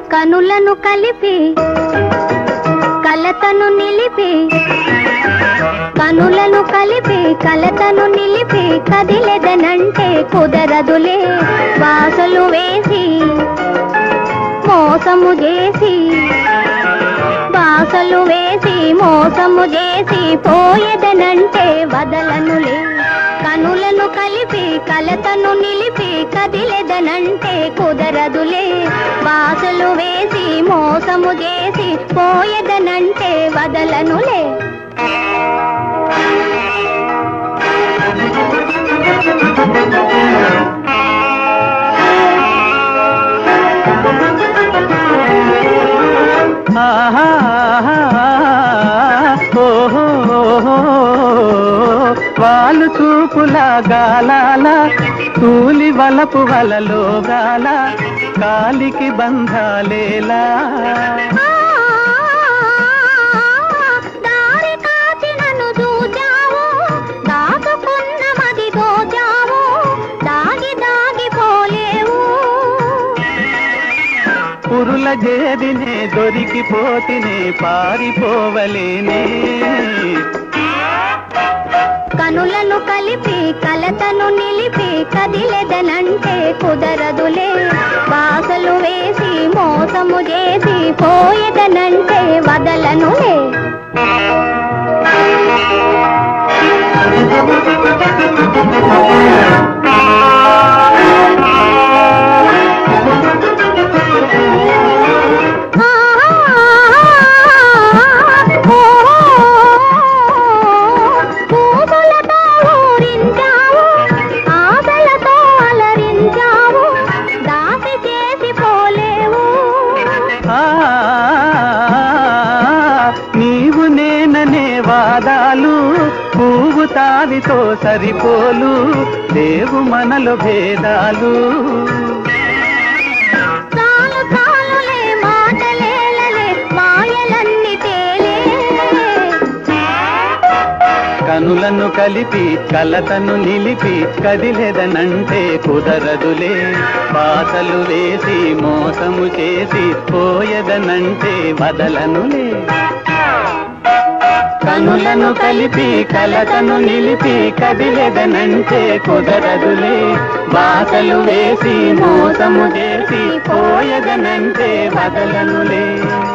కనులను కలిపి కలతను నిలిపి కనులను కలిపి కలతను నిలిపి కదిలెదనంటే కుదరదులే వాసలు వేసి మోసము చేసి బాసలు వేసి మోసము చేసి పోయేదనంటే వదలనులే కనులను కలిపి కలతను నిలిపి కదిలెదనంటే కుదరదులే బాసలు వేసి మోసము చేసి పోయేదనంటే వదలనులే ఆహా, ఓహో, ఓహో, వాళ్ళు చూపుల గాలాల తూలి వలపు వలలో గాల కాలికి బంధాలేలా దారి కాచి నన్ను చూచావు దాచుకున్న మది దోచావు దాగి దాగి పోలేవు పురుల జేదినే దొరికిపోతినే పారిపోవలేనే కనులను కలిపి కలతను నిలిపి కదిలెదనంటే కుదరదులే బాసలు వేసి మోసము చేసి పోయేదనంటే వదలనులే పూసులతో ఊరించావు ఆశలతో అలరించావు దాసి చేసి పోలేవు ఆ, నీవు నేననే వాదాలు పువ్వు తావితో సరిపోలు లేవు మనలో భేదాలు చాలు చాలులే మాటలేలలే మాయలన్నీ తేలే కనులను కలిపి కలతను నిలిపి కదిలెదనంటే కుదరదులే బాసలు వేసి మోసము చేసి పోయదనంటే వదలనులే కనులను కలిపి కలతను నిలిపి కదిలెదనంటే కుదరదులే బాసలు వేసి మోసము చేసి పోయదనంటే వదలనులే